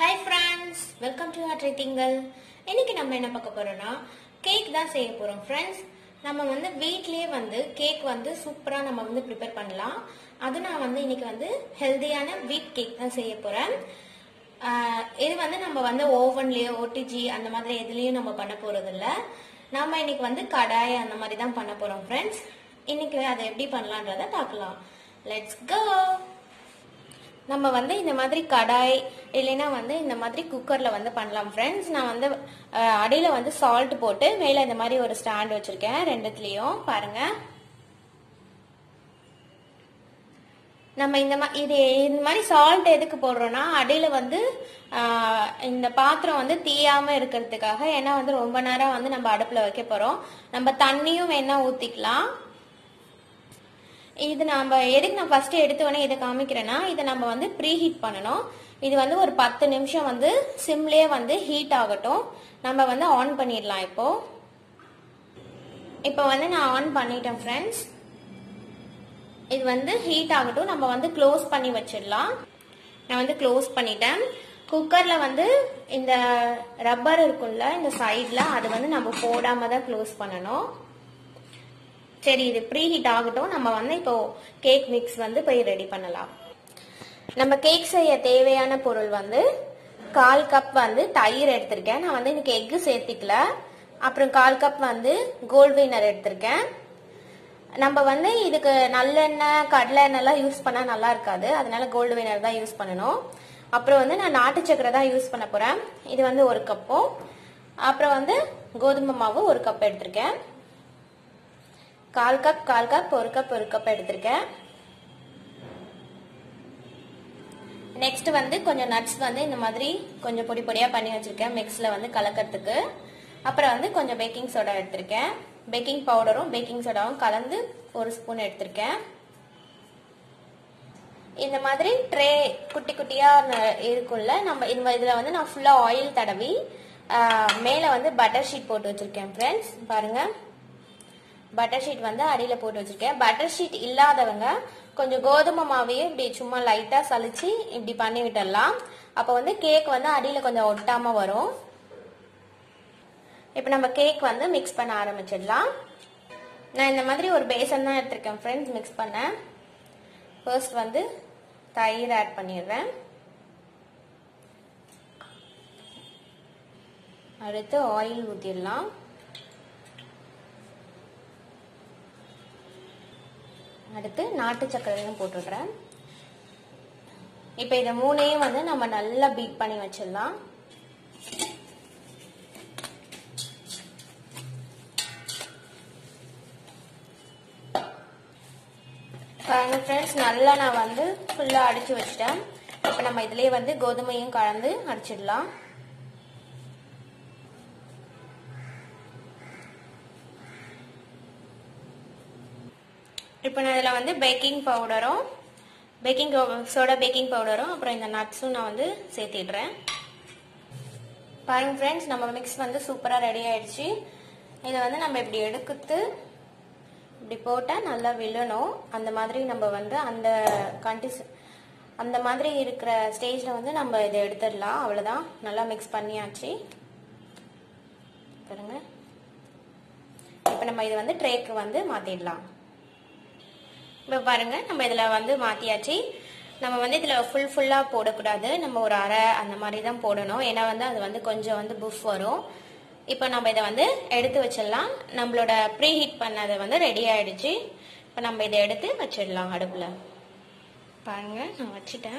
hi friends welcome to ஹாட்ரி திங்கள் இன்னைக்கு நம்ம என்ன பார்க்க போறோம்னா கேக் தான் செய்ய போறோம் ஃப்ரெண்ட்ஸ் நம்ம வந்து வீட்லயே வந்து கேக் வந்து சூப்பரா நம்ம வந்து ப்ரிப்பேர் பண்ணலாம் அது நான் வந்து இன்னைக்கு வந்து ஹெல்தியான வீட் கேக் தான் செய்ய போறேன் ஆஹ் இது வந்து நம்ம வந்து ஓவன்லயோ ஓடிஜி அந்த மாதிரி எதுலயும் நம்ம பண்ண போறது இல்ல நாம இன்னைக்கு வந்து கடாய் அந்த மாதிரி தான் பண்ண போறோம் ஃப்ரெண்ட்ஸ் இன்னைக்கு அதை எப்படி பண்ணலான்றத பார்க்கலாம் லெட்ஸ் கோ நம்ம வந்து இந்த மாதிரி கடாய் இல்லைன்னா வந்து இந்த மாதிரி குக்கர்ல வந்து பண்ணலாம் ஃப்ரெண்ட்ஸ் நான் வந்து அஹ், அடியில வந்து சால்ட் போட்டு மேல இந்த மாதிரி ஒரு ஸ்டாண்ட் வச்சிருக்கேன் ரெண்டுத்துலயும் பாருங்க நம்ம இந்த மா இது இந்த மாதிரி சால்ட் எதுக்கு போடுறோம்னா அடியில வந்து ஆஹ், இந்த பாத்திரம் வந்து தீயாம இருக்கிறதுக்காக ஏன்னா வந்து ரொம்ப நேரம் வந்து நம்ம அடுப்புல வைக்க போறோம் நம்ம தண்ணியும் வேணா ஊத்திக்கலாம் இது நம்ம எதுக்கு நான் ஃபர்ஸ்ட் எடுத்த உடனே இதை காமிக்கிறேன்னா இதை நம்ம வந்து ப்ரீ ஹீட் பண்ணணும் இது வந்து ஒரு பத்து நிமிஷம் வந்து சிம்லயே வந்து ஹீட் ஆகட்டும் நம்ம வந்து ஆன் பண்ணிடலாம் இப்போ இப்போ வந்து நான் ஆன் பண்ணிட்டேன் ஃப்ரெண்ட்ஸ் இது வந்து ஹீட் ஆகட்டும் நம்ம வந்து க்ளோஸ் பண்ணி வச்சிடலாம் நான் வந்து க்ளோஸ் பண்ணிட்டேன் குக்கர்ல வந்து இந்த ரப்பர் இருக்கும்ல இந்த சைட்ல அது வந்து நம்ம போடாம தான் க்ளோஸ் பண்ணணும் சரி இது ப்ரீ ஹீட் ஆகட்டும் நம்ம வந்து இப்போ கேக் மிக்ஸ் வந்து போய் ரெடி பண்ணலாம் நம்ம கேக் செய்ய தேவையான பொருள் வந்து கால் கப் வந்து தயிர் எடுத்திருக்கேன் நான் வந்து இன்னைக்கு எக்கு சேர்த்திக்கல அப்புறம் கால் கப் வந்து கோல்ட் வினர் எடுத்திருக்கேன் நம்ம வந்து இதுக்கு நல்லெண்ணெய் கடலை எண்ணெய்லாம் யூஸ் பண்ணா நல்லா இருக்காது அதனால கோல்டு வினர் தான் யூஸ் பண்ணணும் அப்புறம் வந்து நான் நாட்டு சக்கரை தான் யூஸ் பண்ண போறேன் இது வந்து ஒரு கப்பும் அப்புறம் வந்து கோதுமை மாவு ஒரு கப் எடுத்திருக்கேன் கால் கப் கால் கப் ஒரு கப் ஒரு கப் எடுத்திருக்கேன் நெக்ஸ்ட் வந்து கொஞ்சம் நட்ஸ் வந்து இந்த மாதிரி கொஞ்சம் பொடி பொடியா பண்ணி வச்சிருக்கேன் மிக்ஸ்ல வந்து கலக்கிறதுக்கு அப்புறம் வந்து கொஞ்சம் பேக்கிங் சோடா எடுத்திருக்கேன் பேக்கிங் பவுடரும் பேக்கிங் சோடாவும் கலந்து ஒரு ஸ்பூன் எடுத்திருக்கேன் இந்த மாதிரி ட்ரே குட்டி குட்டியா ந- இருக்கும்ல நம்ம இந்த இதுல வந்து நான் ஃபுல்லா ஆயில் தடவி ஆஹ், மேல வந்து பட்டர் ஷீட் போட்டு வச்சிருக்கேன் ஃப்ரெண்ட்ஸ் பாருங்க பட்டர் ஷீட் வந்து அடியில போட்டு வச்சிருக்கேன் பட்டர் ஷீட் இல்லாதவங்க கொஞ்சம் கோதுமை மாவையும் இப்படி சும்மா லைட்டா சலிச்சு இப்படி பண்ணி விட்டுடலாம் அப்ப வந்து கேக் வந்து அடியில கொஞ்சம் ஒட்டாம வரும் இப்போ நம்ம கேக் வந்து மிக்ஸ் பண்ண ஆரம்பிச்சிடலாம் நான் இந்த மாதிரி ஒரு பேசன் தான் எடுத்திருக்கேன் ஃப்ரெண்ட்ஸ் மிக்ஸ் பண்ண ஃபர்ஸ்ட் வந்து தயிர் ஆட் பண்ணிடுறேன் அடுத்து ஆயில் ஊற்றிடலாம் அடுத்து நாட்டு சர்க்கரையும் போட்டுடுறேன் இப்போ இதை மூணையும் வந்து நம்ம நல்லா பீட் பண்ணி வச்சிடலாம் பாருங்க ஃப்ரெண்ட்ஸ் நல்லா நான் வந்து ஃபுல்லாக அடிச்சு வச்சிட்டேன் இப்போ நம்ம இதுலயே வந்து கோதுமையும் கலந்து அடிச்சிடலாம் இப்போ நான் இதில் வந்து பேக்கிங் பவுடரும் பேக்கிங் சோடா பேக்கிங் பவுடரும் அப்புறம் இந்த நட்ஸும் நான் வந்து சேர்த்திடுறேன் பாருங்க ஃப்ரெண்ட்ஸ் நம்ம மிக்ஸ் வந்து சூப்பராக ரெடி ஆயிடுச்சு இதை வந்து நம்ம இப்படி எடுக்குத்து இப்படி போட்டால் நல்லா விழணும் அந்த மாதிரி நம்ம வந்து அந்த கண்டிஸ் அந்த மாதிரி இருக்கிற ஸ்டேஜில் வந்து நம்ம இதை எடுத்துடலாம் அவ்வளோதான் நல்லா மிக்ஸ் பண்ணியாச்சு பாருங்க இப்போ நம்ம இதை வந்து ட்ரேக்கு வந்து மாற்றிடலாம் இப்போ பாருங்க நம்ம இதில் வந்து மாற்றியாச்சு நம்ம வந்து இதில் ஃபுல் ஃபுல்லாக போடக்கூடாது நம்ம ஒரு அரை அந்த மாதிரி தான் போடணும் ஏன்னா வந்து அது வந்து கொஞ்சம் வந்து புஃப் வரும் இப்போ நம்ம இதை வந்து எடுத்து வச்சிடலாம் நம்மளோட ப்ரீ ஹீட் பண்ணது வந்து ரெடி ஆயிடுச்சு இப்போ நம்ம இதை எடுத்து வச்சிடலாம் அடுப்பில் பாருங்க நான் வச்சுட்டேன்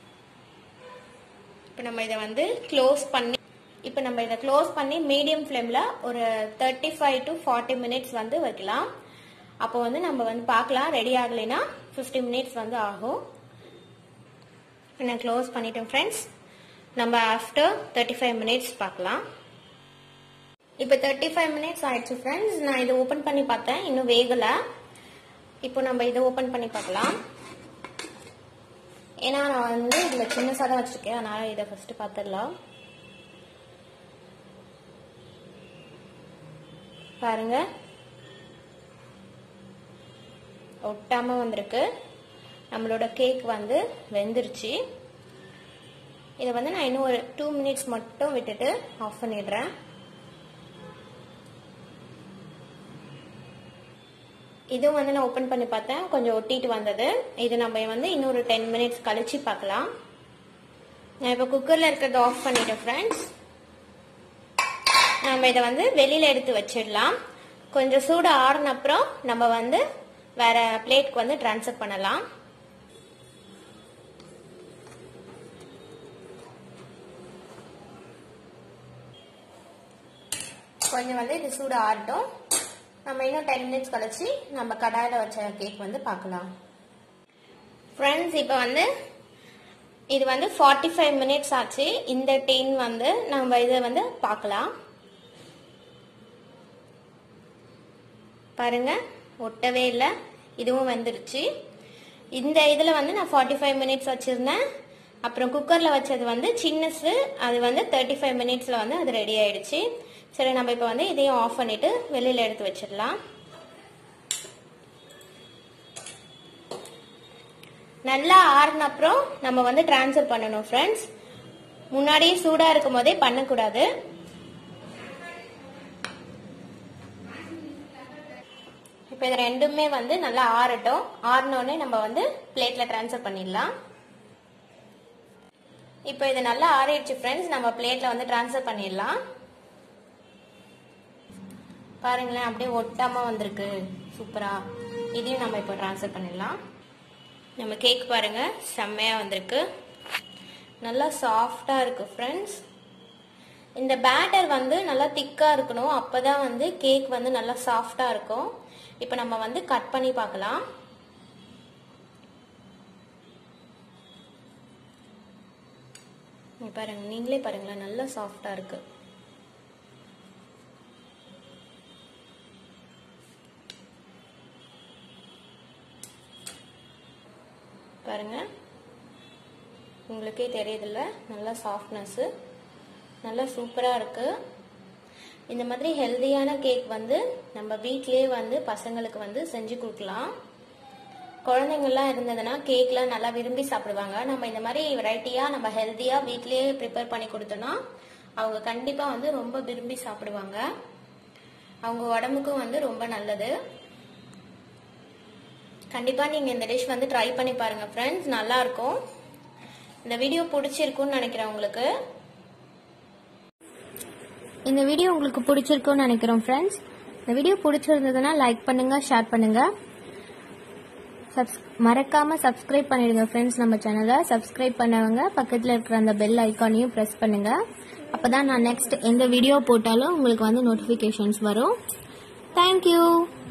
இப்போ நம்ம இதை வந்து க்ளோஸ் பண்ணி இப்போ நம்ம இதை க்ளோஸ் பண்ணி மீடியம் ஃப்ளேமில் ஒரு thirty five to forty minutes வந்து வைக்கலாம் அப்போ வந்து நம்ம வந்து பார்க்கலாம் ரெடி ஆகலைன்னா ஃபிஃப்டி மினிட்ஸ் வந்து ஆகும் இப்போ நான் க்ளோஸ் பண்ணிட்டேன் ஃப்ரெண்ட்ஸ் நம்ம ஆஃப்டர் தேர்ட்டி ஃபைவ் மினிட்ஸ் பார்க்கலாம் இப்போ தேர்ட்டி ஃபைவ் மினிட்ஸ் ஆயிடுச்சு ஃப்ரெண்ட்ஸ் நான் இதை ஓப்பன் பண்ணி பார்த்தேன் இன்னும் வேகலை இப்போ நம்ம இதை ஓப்பன் பண்ணி பார்க்கலாம் ஏன்னா நான் வந்து இதில் சின்ன சாதம் வச்சுருக்கேன் அதனால் இதை ஃபஸ்ட்டு பார்த்துடலாம் பாருங்க ஒட்டாம வந்திருக்கு நம்மளோட கேக் வந்து வெந்துருச்சு இதை வந்து நான் இன்னும் ஒரு டூ மினிட்ஸ் மட்டும் விட்டுட்டு ஆஃப் பண்ணிடுறேன் இதுவும் வந்து நான் ஓப்பன் பண்ணி பார்த்தேன் கொஞ்சம் ஒட்டிட்டு வந்தது இது நம்ம வந்து இன்னொரு டென் மினிட்ஸ் கழிச்சு பார்க்கலாம் நான் இப்போ குக்கரில் இருக்கிறத ஆஃப் பண்ணிட்டேன் ஃப்ரெண்ட்ஸ் நம்ம இதை வந்து வெளியில் எடுத்து வச்சிடலாம் கொஞ்சம் சூடு ஆறுன அப்புறம் நம்ம வந்து வேற பிளேட்க்கு வந்து ட்ரான்ஸ்ஃபர் பண்ணலாம் கொஞ்சம் வந்து இது சூடு ஆறட்டும் நம்ம இன்னும் டென் மினிட்ஸ் கழிச்சு நம்ம கடாயில் வச்ச கேக் வந்து பார்க்கலாம் ஃப்ரெண்ட்ஸ் இப்போ வந்து இது வந்து ஃபார்ட்டி ஃபைவ் மினிட்ஸ் ஆச்சு இந்த டீன் வந்து நம்ம இதை வந்து பார்க்கலாம் பாருங்க ஒட்டவே இல்லை இதுவும் வந்துருச்சு இந்த இதில் வந்து நான் ஃபார்ட்டி ஃபைவ் மினிட்ஸ் வச்சுருந்தேன் அப்புறம் குக்கரில் வச்சது வந்து சின்னஸு அது வந்து தேர்ட்டி ஃபைவ் மினிட்ஸில் வந்து அது ரெடி ஆயிடுச்சு சரி நம்ம இப்போ வந்து இதையும் ஆஃப் பண்ணிட்டு வெளியில் எடுத்து வச்சிடலாம் நல்லா ஆறுன அப்புறம் நம்ம வந்து டிரான்ஸ்ஃபர் பண்ணணும் ஃப்ரெண்ட்ஸ் முன்னாடியே சூடாக இருக்கும் போதே பண்ணக்கூடாது இப்போ இது ரெண்டுமே வந்து நல்லா ஆறட்டும் ஆறினோடனே நம்ம வந்து பிளேட்ல ட்ரான்ஸ்ஃபர் பண்ணிடலாம் இப்போ இது நல்லா ஆறிடுச்சு ஃப்ரெண்ட்ஸ் நம்ம பிளேட்ல வந்து ட்ரான்ஸ்ஃபர் பண்ணிடலாம் பாருங்களேன் அப்படியே ஒட்டாம வந்திருக்கு சூப்பரா இதையும் நம்ம இப்போ ட்ரான்ஸ்ஃபர் பண்ணிடலாம் நம்ம கேக் பாருங்க செம்மையா வந்திருக்கு நல்லா சாஃப்டா இருக்கு ஃப்ரெண்ட்ஸ் இந்த பேட்டர் வந்து நல்லா திக்கா இருக்கணும் அப்பதான் வந்து கேக் வந்து நல்லா சாஃப்டா இருக்கும் இப்போ நம்ம வந்து கட் பண்ணி பார்க்கலாம் இங்க பாருங்க நீங்களே பாருங்களேன் நல்லா சாஃப்டா இருக்கு பாருங்க உங்களுக்கே தெரியுதுல்ல நல்லா சாஃப்ட்னஸ்ஸு நல்லா சூப்பராக இருக்கு இந்த மாதிரி ஹெல்தியான கேக் வந்து நம்ம வீட்லயே வந்து பசங்களுக்கு வந்து செஞ்சு கொடுக்கலாம் குழந்தைங்கள்லாம் இருந்ததுன்னா கேக்லாம் நல்லா விரும்பி சாப்பிடுவாங்க நம்ம இந்த மாதிரி வெரைட்டியாக நம்ம ஹெல்த்தியாக வீட்லயே ப்ரிப்பேர் பண்ணி கொடுத்தோன்னா அவங்க கண்டிப்பாக வந்து ரொம்ப விரும்பி சாப்பிடுவாங்க அவங்க உடம்புக்கும் வந்து ரொம்ப நல்லது கண்டிப்பா நீங்க இந்த டிஷ் வந்து ட்ரை பண்ணி பாருங்க ஃப்ரெண்ட்ஸ் நல்லா இருக்கும் இந்த வீடியோ பிடிச்சிருக்கும்னு நினைக்கிறேன் உங்களுக்கு இந்த வீடியோ உங்களுக்கு பிடிச்சிருக்கும்னு நினைக்கிறோம் ஃப்ரெண்ட்ஸ் இந்த வீடியோ பிடிச்சிருந்ததுன்னா லைக் பண்ணுங்க ஷேர் பண்ணுங்க சப்ஸ் மறக்காம சப்ஸ்கிரைப் பண்ணிடுங்க ஃப்ரெண்ட்ஸ் நம்ம சேனலை சப்ஸ்கிரைப் பண்ணவங்க பக்கத்தில் இருக்கிற அந்த பெல் ஐக்கானையும் ப்ரெஸ் பண்ணுங்க அப்பதான் நான் நெக்ஸ்ட் எந்த வீடியோ போட்டாலும் உங்களுக்கு வந்து நோட்டிஃபிகேஷன்ஸ் வரும் தேங்க்யூ